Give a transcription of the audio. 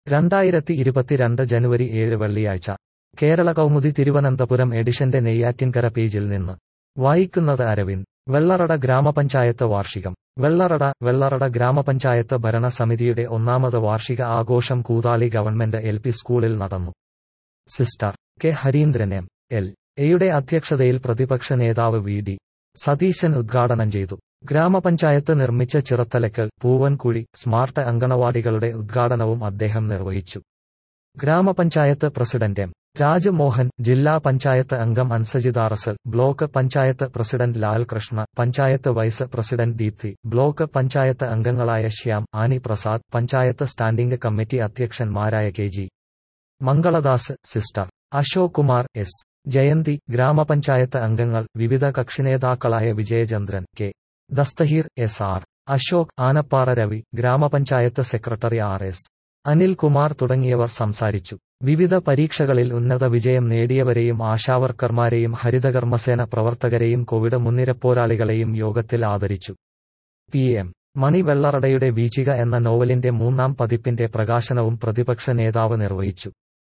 രണ്ടായിരത്തി ഇരുപത്തിരണ്ട് ജനുവരി ഏഴ് വെള്ളിയാഴ്ച കേരള കൗമുദി തിരുവനന്തപുരം എഡിഷന്റെ നെയ്യാറ്റിൻകര പേജിൽ നിന്ന് വായിക്കുന്നത് അരവിന്ദ് വെള്ളറട ഗ്രാമപഞ്ചായത്ത് വാർഷികം വെള്ളറട വെള്ളറട ഗ്രാമപഞ്ചായത്ത് ഭരണസമിതിയുടെ ഒന്നാമത് വാർഷിക ആഘോഷം കൂതാളി ഗവൺമെന്റ് എൽ പി സ്കൂളിൽ നടന്നു sister K Hareendran M L എയുടെ അധ്യക്ഷതയിൽ പ്രതിപക്ഷ നേതാവ് വി ഡി സതീശൻ ഉദ്ഘാടനം ചെയ്തു ഗ്രാമപഞ്ചായത്ത് നിർമ്മിച്ച ചിറത്തലക്കൽ പൂവൻകുഴി സ്മാർട്ട് അങ്കണവാടികളുടെ ഉദ്ഘാടനവും അദ്ദേഹം നിർവഹിച്ചു ഗ്രാമപഞ്ചായത്ത് പ്രസിഡന്റ് എം രാജമോഹൻ ജില്ലാ പഞ്ചായത്ത് അംഗം Ansajitha Rasal block panchayat president Lalkrishna panchayat vice president Deepthi block panchayat അംഗങ്ങളായ Shyam Annie Prasad panchayat standing committee അധ്യക്ഷന്മാരായ K G Mangaladas sister Ashok Kumar S Jayanthi grama panchayat അംഗങ്ങൾ വിവിധ കക്ഷിനേതാക്കളായ Vijayachandran K Dasthaheer S R Ashok Anappara Ravi grama panchayat secretary R S Anilkumar തുടങ്ങിയവർ സംസാരിച്ചു വിവിധ പരീക്ഷകളിൽ ഉന്നത വിജയം നേടിയവരെയും ആശാവർക്കർമാരെയും ഹരിതകർമ്മസേന പ്രവർത്തകരെയും കോവിഡ് മുൻനിരപ്പോരാളികളെയും യോഗത്തിൽ ആദരിച്ചു പി എം മണി വെള്ളറടയുടെ വീചിക എന്ന നോവലിന്റെ മൂന്നാം പതിപ്പിന്റെ പ്രകാശനവും പ്രതിപക്ഷ നേതാവ് നിർവഹിച്ചു